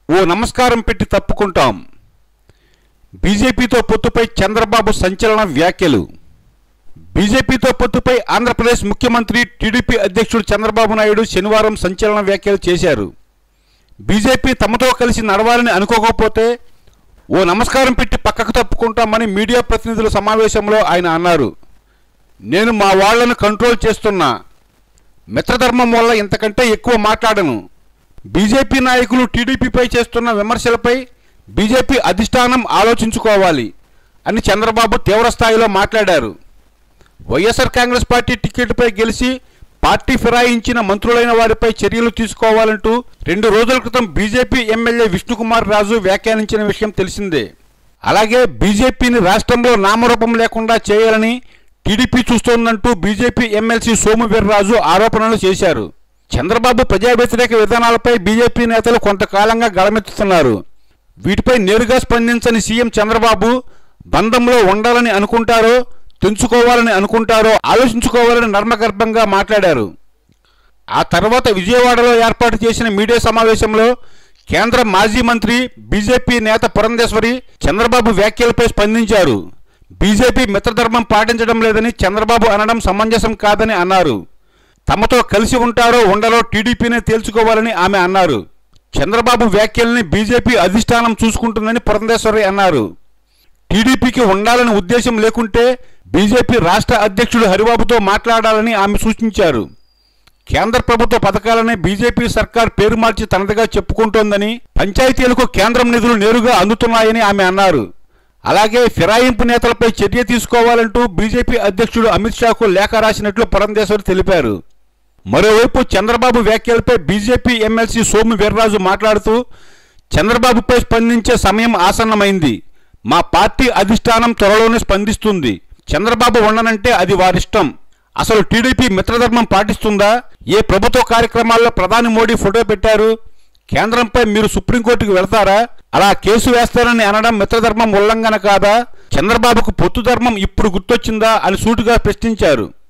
ఓ నమస్కారం పెట్టి తప్పుకుంటాం బీజేపీతో పొత్తుపై చంద్రబాబు సంచలన వ్యాఖ్యలు బీజేపీతో పొత్తుపై ఆంధ్రప్రదేశ్ ముఖ్యమంత్రి టీడీపీ అధ్యక్షుడు చంద్రబాబు నాయుడు శనివారం సంచలన వ్యాఖ్యలు చేశారు బీజేపీ తమతో కలిసి నడవాలని అనుకోకపోతే ఓ నమస్కారం పెట్టి పక్కకు తప్పుకుంటామని మీడియా ప్రతినిధుల సమావేశంలో ఆయన అన్నారు నేను మా వాళ్లను కంట్రోల్ చేస్తున్నా మిత్రధర్మం వల్ల ఇంతకంటే ఎక్కువ మాట్లాడను బీజేపీ నాయకులు టీడీపీపై చేస్తున్న విమర్శలపై బీజేపీ అధిష్టానం ఆలోచించుకోవాలి అని చంద్రబాబు తీవ్రస్థాయిలో మాట్లాడారు వైఎస్ఆర్ కాంగ్రెస్ పార్టీ టికెట్పై గెలిచి పార్టీ ఫిరాయించిన మంత్రులైన వారిపై చర్యలు తీసుకోవాలంటూ రెండు రోజుల క్రితం బీజేపీ ఎమ్మెల్యే విష్ణుకుమార్ రాజు వ్యాఖ్యానించిన విషయం తెలిసిందే అలాగే బీజేపీని రాష్ట్రంలో నామరూపం లేకుండా చేయాలని టీడీపీ చూస్తోందంటూ బీజేపీ ఎమ్మెల్సీ సోము వీర్రాజు ఆరోపణలు చేశారు చంద్రబాబు ప్రజా వ్యతిరేక విధానాలపై బీజేపీ నేతలు కొంతకాలంగా గళమెత్తుతున్నారు వీటిపై నేరుగా స్పందించని సీఎం చంద్రబాబు బంధంలో ఉండాలని అనుకుంటారో తెంచుకోవాలని అనుకుంటారో ఆలోచించుకోవాలని నర్మగర్భంగా మాట్లాడారు ఆ తర్వాత విజయవాడలో ఏర్పాటు చేసిన మీడియా సమావేశంలో కేంద్ర మాజీ మంత్రి బీజేపీ నేత పురంధేశ్వరి చంద్రబాబు వ్యాఖ్యలపై స్పందించారు బీజేపీ మిత్రధర్మం పాటించడం లేదని చంద్రబాబు అనడం సమంజసం కాదని అన్నారు తమతో కలిసి ఉంటారో ఉండరో టీడీపీనే తేల్చుకోవాలని ఆమె అన్నారు చంద్రబాబు వ్యాఖ్యల్ని బీజేపీ అధిష్టానం చూసుకుంటుందని పురంధేశ్వరి అన్నారు టీడీపీకి ఉండాలని ఉద్దేశం లేకుంటే బీజేపీ రాష్ట్ర అధ్యక్షుడు హరిబాబుతో మాట్లాడాలని ఆమె సూచించారు కేంద్ర ప్రభుత్వ పథకాలనే బీజేపీ సర్కార్ పేరు మార్చి తనదిగా చెప్పుకుంటోందని పంచాయతీలకు కేంద్రం నిధులు నేరుగా అందుతున్నాయని ఆమె అన్నారు అలాగే ఫిరాయింపు నేతలపై చర్య తీసుకోవాలంటూ బీజేపీ అధ్యక్షుడు అమిత్ షాకు లేఖ రాసినట్లు పురంధేశ్వరి తెలిపారు మరోవైపు చంద్రబాబు వ్యాఖ్యలపై బీజేపీ ఎమ్మెల్సీ సోము వీర్రాజు మాట్లాడుతూ చంద్రబాబుపై స్పందించే సమయం ఆసన్నమైంది మా పార్టీ అధిష్టానం త్వరలోనే స్పందిస్తుంది చంద్రబాబు ఉండనంటే అది వారిష్టం అసలు టీడీపీ మిత్రధర్మం పాటిస్తుందా ఏ ప్రభుత్వ కార్యక్రమాల్లో ప్రధాని మోడీ ఫోటో పెట్టారు కేంద్రంపై మీరు సుప్రీంకోర్టుకు వెళ్తారా అలా కేసు వేస్తారని అనడం మిత్రధర్మం ఉల్లంఘన కాదా చంద్రబాబుకు పొత్తు ధర్మం ఇప్పుడు గుర్తొచ్చిందా అని సూటిగా ప్రశ్నించారు